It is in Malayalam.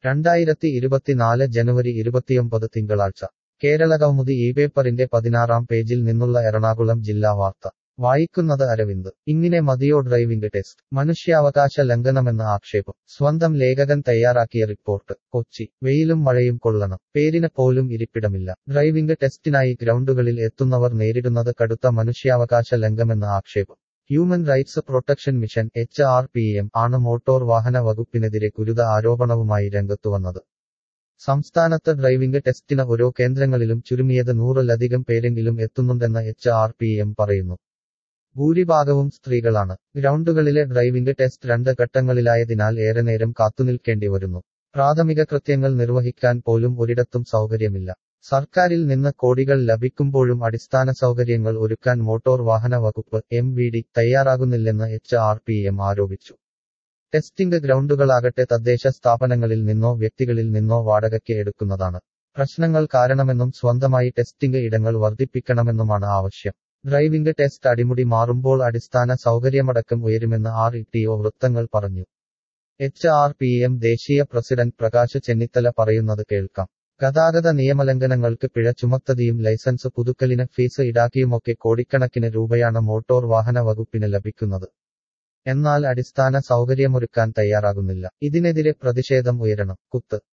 രണ്ടായിരത്തി ഇരുപത്തിനാല് ജനുവരി ഇരുപത്തിയൊമ്പത് തിങ്കളാഴ്ച കേരളകൗമുദി ഈ പേപ്പറിന്റെ പതിനാറാം പേജിൽ നിന്നുള്ള എറണാകുളം ജില്ലാ വാർത്ത വായിക്കുന്നത് അരവിന്ദ് ഇങ്ങനെ മതിയോ ഡ്രൈവിംഗ് ടെസ്റ്റ് മനുഷ്യാവകാശ ലംഘനമെന്ന ആക്ഷേപം സ്വന്തം ലേഖകൻ തയ്യാറാക്കിയ റിപ്പോർട്ട് കൊച്ചി വെയിലും മഴയും കൊള്ളണം പേരിന് പോലും ഇരിപ്പിടമില്ല ഡ്രൈവിംഗ് ടെസ്റ്റിനായി ഗ്രൗണ്ടുകളിൽ എത്തുന്നവർ നേരിടുന്നത് കടുത്ത മനുഷ്യാവകാശ ലംഘനമെന്ന ആക്ഷേപം human rights protection mission H R P M ആണ് മോട്ടോർ വാഹന വകുപ്പിനെതിരെ ഗുരുത ആരോപണവുമായി രംഗത്തുവന്നത് സംസ്ഥാനത്ത് ഡ്രൈവിംഗ് ടെസ്റ്റിന് ഓരോ കേന്ദ്രങ്ങളിലും ചുരുങ്ങിയത് നൂറിലധികം പേരെങ്കിലും എത്തുന്നുണ്ടെന്ന് എച്ച് ആർ പി എം പറയുന്നു ഭൂരിഭാഗവും സ്ത്രീകളാണ് ഗ്രൗണ്ടുകളിലെ ഡ്രൈവിംഗ് ടെസ്റ്റ് രണ്ട് ഘട്ടങ്ങളിലായതിനാൽ ഏറെ നേരം കാത്തുനിൽക്കേണ്ടി വരുന്നു പ്രാഥമിക കൃത്യങ്ങൾ നിർവഹിക്കാൻ പോലും ഒരിടത്തും സൗകര്യമില്ല സർക്കാരിൽ നിന്ന് കോടികൾ ലഭിക്കുമ്പോഴും അടിസ്ഥാന സൗകര്യങ്ങൾ ഒരുക്കാൻ മോട്ടോർ വാഹന വകുപ്പ് എം വി ഡി തയ്യാറാകുന്നില്ലെന്ന് എച്ച് ആർ പി എം ആരോപിച്ചു ടെസ്റ്റിംഗ് ഗ്രൗണ്ടുകളാകട്ടെ തദ്ദേശ സ്ഥാപനങ്ങളിൽ നിന്നോ വ്യക്തികളിൽ നിന്നോ വാടകയ്ക്ക് എടുക്കുന്നതാണ് പ്രശ്നങ്ങൾ കാരണമെന്നും സ്വന്തമായി ടെസ്റ്റിംഗ് ഇടങ്ങൾ വർദ്ധിപ്പിക്കണമെന്നുമാണ് ആവശ്യം ഡ്രൈവിംഗ് ടെസ്റ്റ് അടിമുടി മാറുമ്പോൾ അടിസ്ഥാന സൗകര്യമടക്കം ഉയരുമെന്ന് ആർ ഇ ടി ഒ വൃത്തങ്ങൾ പറഞ്ഞു എച്ച് ആർ പി എം ദേശീയ പ്രസിഡന്റ് പ്രകാശ് ചെന്നിത്തല പറയുന്നത് കേൾക്കാം ഗതാഗത നിയമലംഘനങ്ങൾക്ക് പിഴ ചുമത്തതിയും ലൈസൻസ് പുതുക്കലിന് ഫീസ് ഈടാക്കിയുമൊക്കെ കോടിക്കണക്കിന് രൂപയാണ് മോട്ടോർ വാഹന വകുപ്പിന് ലഭിക്കുന്നത് എന്നാൽ അടിസ്ഥാന സൗകര്യമൊരുക്കാൻ തയ്യാറാകുന്നില്ല ഇതിനെതിരെ പ്രതിഷേധം ഉയരണം കുത്ത്